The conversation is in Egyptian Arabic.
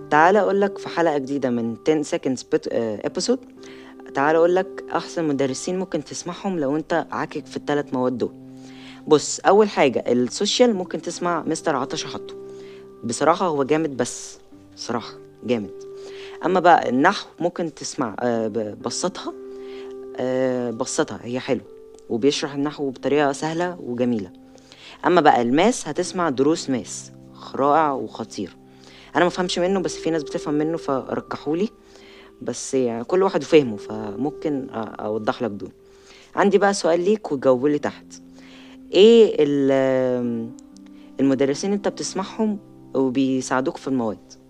تعال اقول لك في حلقه جديده من 10 seconds ابيسود تعال اقول لك احسن مدرسين ممكن تسمعهم لو انت عاكك في الثلاث مواد دول بص اول حاجه السوشيال ممكن تسمع مستر عطش حطه بصراحه هو جامد بس صراحه جامد اما بقى النحو ممكن تسمع آه، ب- بسطها آه، بسطها هي حلو وبيشرح النحو بطريقه سهله وجميله اما بقى الماس هتسمع دروس ماس رائع وخطير انا ما فهمش منه بس في ناس بتفهم منه فرجحولي بس يعني كل واحد فهمه فممكن أ- اوضح لك دول عندي بقى سؤال ليك وجاوبولي تحت ايه ال- المدرسين انت بتسمعهم وبيساعدوك في المواد